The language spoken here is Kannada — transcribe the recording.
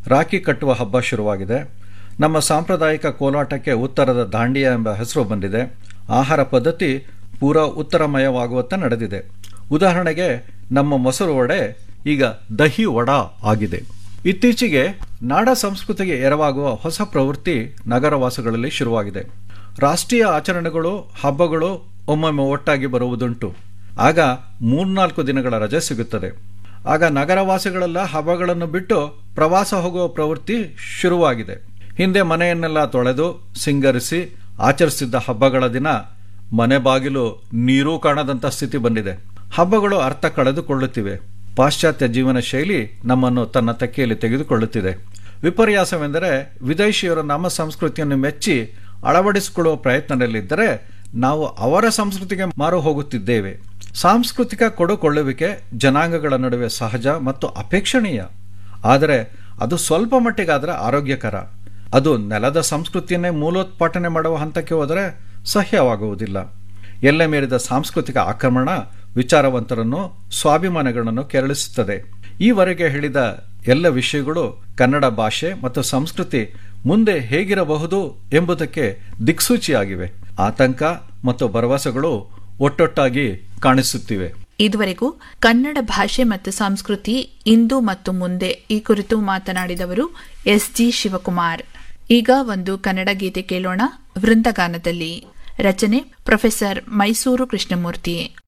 ರಾಖಿ ಕಟ್ಟುವ ಹಬ್ಬ ಶುರುವಾಗಿದೆ ನಮ್ಮ ಸಾಂಪ್ರದಾಯಿಕ ಕೋಲಾಟಕ್ಕೆ ಉತ್ತರದ ದಾಂಡಿಯ ಎಂಬ ಹೆಸರು ಬಂದಿದೆ ಆಹಾರ ಪದ್ಧತಿ ಪೂರಾ ಉತ್ತರಮಯವಾಗುವತ್ತ ನಡೆದಿದೆ ಉದಾಹರಣೆಗೆ ನಮ್ಮ ಮೊಸರು ವಡೆ ಈಗ ದಹಿ ವಡಾ ಆಗಿದೆ ಇತ್ತೀಚೆಗೆ ನಾಡ ಸಂಸ್ಕೃತಿಗೆ ಎರವಾಗುವ ಹೊಸ ಪ್ರವೃತ್ತಿ ನಗರವಾಸಗಳಲ್ಲಿ ಶುರುವಾಗಿದೆ ರಾಷ್ಟ್ರೀಯ ಆಚರಣೆಗಳು ಹಬ್ಬಗಳು ಒಮ್ಮೊಮ್ಮೆ ಒಟ್ಟಾಗಿ ಬರುವುದುಂಟು ಆಗ ಮೂರ್ನಾಲ್ಕು ದಿನಗಳ ರಜೆ ಸಿಗುತ್ತದೆ ಆಗ ನಗರವಾಸಿಗಳೆಲ್ಲ ಹಬ್ಬಗಳನ್ನು ಬಿಟ್ಟು ಪ್ರವಾಸ ಹೋಗುವ ಪ್ರವೃತ್ತಿ ಶುರುವಾಗಿದೆ ಹಿಂದೆ ಮನೆಯನ್ನೆಲ್ಲ ತೊಳೆದು ಸಿಂಗರಿಸಿ ಆಚರಿಸಿದ್ದ ಹಬ್ಬಗಳ ದಿನ ಮನೆ ಬಾಗಿಲು ನೀರೂ ಕಾಣದಂಥ ಸ್ಥಿತಿ ಬಂದಿದೆ ಹಬ್ಬಗಳು ಅರ್ಥ ಕಳೆದುಕೊಳ್ಳುತ್ತಿವೆ ಪಾಶ್ಚಾತ್ಯ ಜೀವನ ಶೈಲಿ ನಮ್ಮನ್ನು ತನ್ನ ತೆಕ್ಕೆಯಲ್ಲಿ ತೆಗೆದುಕೊಳ್ಳುತ್ತಿದೆ ವಿಪರ್ಯಾಸವೆಂದರೆ ವಿದೇಶಿಯರು ನಮ್ಮ ಸಂಸ್ಕೃತಿಯನ್ನು ಮೆಚ್ಚಿ ಅಳವಡಿಸಿಕೊಳ್ಳುವ ಪ್ರಯತ್ನದಲ್ಲಿದ್ದರೆ ನಾವು ಅವರ ಸಂಸ್ಕೃತಿಗೆ ಮಾರು ಹೋಗುತ್ತಿದ್ದೇವೆ ಸಾಂಸ್ಕೃತಿಕ ಕೊಡುಕೊಳ್ಳುವಿಕೆ ಜನಾಂಗಗಳ ನಡುವೆ ಸಹಜ ಮತ್ತು ಅಪೇಕ್ಷಣೀಯ ಆದರೆ ಅದು ಸ್ವಲ್ಪ ಮಟ್ಟಿಗಾದರೆ ಆರೋಗ್ಯಕರ ಅದು ನೆಲದ ಸಂಸ್ಕೃತಿಯನ್ನೇ ಮೂಲೋತ್ಪಾಟನೆ ಮಾಡುವ ಹಂತಕ್ಕೆ ಹೋದರೆ ಸಹ್ಯವಾಗುವುದಿಲ್ಲ ಎಲ್ಲೆ ಮೀರಿದ ಸಾಂಸ್ಕೃತಿಕ ಆಕ್ರಮಣ ವಿಚಾರವಂತರನ್ನು ಸ್ವಾಭಿಮಾನಿಗಳನ್ನು ಕೆರಳಿಸುತ್ತದೆ ಈವರೆಗೆ ಹೇಳಿದ ಎಲ್ಲ ವಿಷಯಗಳು ಕನ್ನಡ ಭಾಷೆ ಮತ್ತು ಸಂಸ್ಕೃತಿ ಮುಂದೆ ಹೇಗಿರಬಹುದು ಎಂಬುದಕ್ಕೆ ದಿಕ್ಸೂಚಿಯಾಗಿವೆ ಆತಂಕ ಮತ್ತು ಭರವಸೆಗಳು ಒಟ್ಟೊಟ್ಟಾಗಿ ಕಾಣಿಸುತ್ತಿವೆ ಇದುವರೆಗೂ ಕನ್ನಡ ಭಾಷೆ ಮತ್ತು ಸಂಸ್ಕೃತಿ ಇಂದು ಮತ್ತು ಮುಂದೆ ಈ ಕುರಿತು ಮಾತನಾಡಿದವರು ಎಸ್ ಜಿ ಶಿವಕುಮಾರ್ ಈಗ ಒಂದು ಕನ್ನಡ ಗೀತೆ ಕೇಳೋಣ ವೃಂದಗಾನದಲ್ಲಿ ರಚನೆ ಪ್ರೊಫೆಸರ್ ಮೈಸೂರು ಕೃಷ್ಣಮೂರ್ತಿ